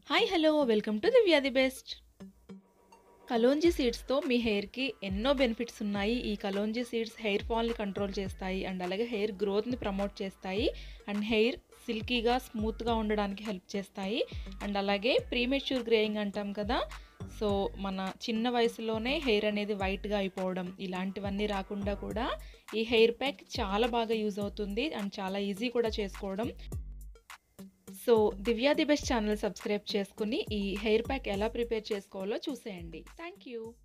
hi hello welcome to Divya the best kalonji సీడ్స్తో మీ హెయిర్కి ఎన్నో బెనిఫిట్స్ ఉన్నాయి ఈ కలోంజీ సీడ్స్ హెయిర్ ఫాల్ని కంట్రోల్ చేస్తాయి అండ్ అలాగే హెయిర్ గ్రోత్ని ప్రమోట్ చేస్తాయి అండ్ హెయిర్ సిల్కీగా స్మూత్గా ఉండడానికి హెల్ప్ చేస్తాయి అండ్ అలాగే ప్రీమెచ్యూర్ గ్రేయింగ్ అంటాం కదా సో మన చిన్న వయసులోనే హెయిర్ అనేది వైట్గా అయిపోవడం ఇలాంటివన్నీ రాకుండా కూడా ఈ హెయిర్ ప్యాక్ చాలా బాగా యూజ్ అవుతుంది అండ్ చాలా ఈజీ కూడా చేసుకోవడం so Divya the best channel subscribe చేసుకుని ఈ హెయిర్ ప్యాక్ ఎలా ప్రిపేర్ చేసుకోవాలో చూసేయండి థ్యాంక్ యూ